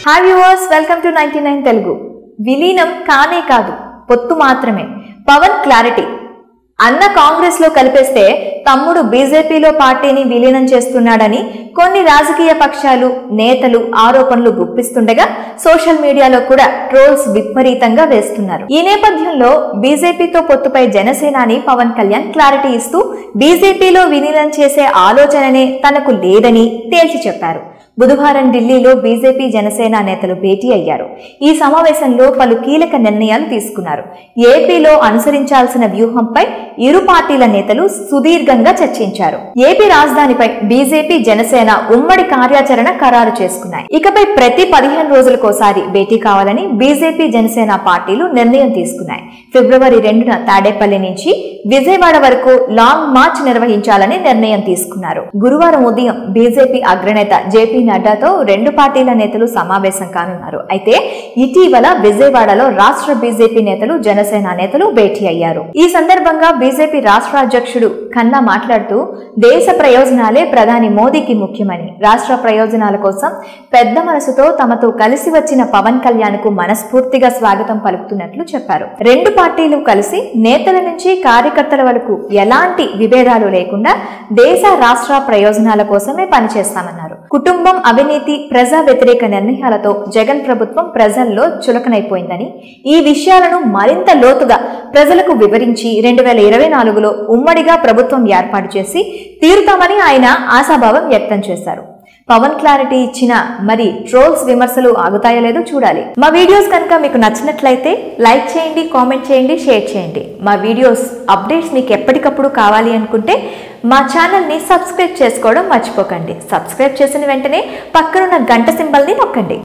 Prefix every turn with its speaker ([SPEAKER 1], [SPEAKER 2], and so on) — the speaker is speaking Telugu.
[SPEAKER 1] hi viewers welcome to ninety nine Telugu విలీనం కానే కాదు పొత్తు మాత్రమే పవన్ క్లారిటీ అన్న కాంగ్రెస్ లో కలిపేస్తే తమ్ముడు బీజేపీలో పార్టీని విలీనం చేస్తున్నాడని కొన్ని రాజకీయ పక్షాలు నేతలు ఆరోపణలు గుప్పిస్తుండగా సోషల్ మీడియాలో కూడా ట్రోల్స్ విపరీతంగా వేస్తున్నారు ఈ నేపథ్యంలో బీజేపీతో పొత్తుపై జనసేనాని పవన్ కళ్యాణ్ క్లారిటీ ఇస్తూ బీజేపీలో విలీనం చేసే ఆలోచననే తనకు లేదని తేల్చి చెప్పారు బుధవారం ఢిల్లీలో బీజేపీ జనసేన నేతలు భేటీ అయ్యారు ఈ సమావేశంలో పలు కీలక నిర్ణయాలు తీసుకున్నారు ఏపీలో అనుసరించాల్సిన వ్యూహంపై ఇరు పార్టీల నేతలు సుదీర్ఘంగా చర్చించారు ఏపీ రాజధానిపై బీజేపీ జనసేన ఉమ్మడి కార్యాచరణ ఖరారు చేసుకున్నాయి ఇకపై ప్రతి పదిహేను రోజులకోసారి భేటీ కావాలని బీజేపీ జనసేన పార్టీలు నిర్ణయం తీసుకున్నాయి ఫిబ్రవరి రెండున తాడేపల్లి నుంచి విజయవాడ వరకు లాంగ్ మార్చ్ నిర్వహించాలని నిర్ణయం తీసుకున్నారు గురువారం ఉదయం బీజేపీ అగ్రనేత జేపీ నడ్డాతో రెండు పార్టీల నేతలు సమావేశం కానున్నారు అయితే ఇటీవల విజయవాడలో రాష్ట్ర బీజేపీ నేతలు జనసేన నేతలు భేటీ అయ్యారు ఈ సందర్భంగా బీజేపీ రాష్ట్ర అధ్యక్షుడు కన్నా మాట్లాడుతూ దేశ ప్రయోజనాలే ప్రధాని మోదీకి ముఖ్యమని రాష్ట్ర ప్రయోజనాల కోసం పెద్ద మనసుతో తమతో కలిసి వచ్చిన పవన్ కళ్యాణ్ కు మనస్ఫూర్తిగా స్వాగతం పలుకుతున్నట్లు చెప్పారు రెండు పార్టీలు కలిసి నేతల నుంచి కార్యకర్తల వరకు ఎలాంటి విభేదాలు లేకుండా దేశ రాష్ట్ర ప్రయోజనాల కోసమే పనిచేస్తామన్నారు కుటుంబం అవినీతి ప్రజా వ్యతిరేక నిర్ణయాలతో జగన్ ప్రభుత్వం ప్రజల్లో చులకనైపోయిందని ఈ విషయాలను మరింత లోతుగా ప్రజలకు వివరించి రెండు వేల ఇరవై నాలుగులో ఉమ్మడిగా ప్రభుత్వం ఏర్పాటు చేసి తీరుతామని ఆయన ఆశాభావం వ్యక్తం చేశారు పవన్ క్లారిటీ ఇచ్చిన మరి ట్రోల్స్ విమర్శలు ఆగుతాయో లేదో చూడాలి మా వీడియోస్ కనుక మీకు నచ్చినట్లయితే లైక్ చేయండి కామెంట్ చేయండి షేర్ చేయండి మా వీడియోస్ అప్డేట్స్ మీకు ఎప్పటికప్పుడు కావాలి అనుకుంటే మా ఛానల్ని సబ్స్క్రైబ్ చేసుకోవడం మర్చిపోకండి సబ్స్క్రైబ్ చేసిన వెంటనే పక్కనున్న గంట సింబల్ని నొక్కండి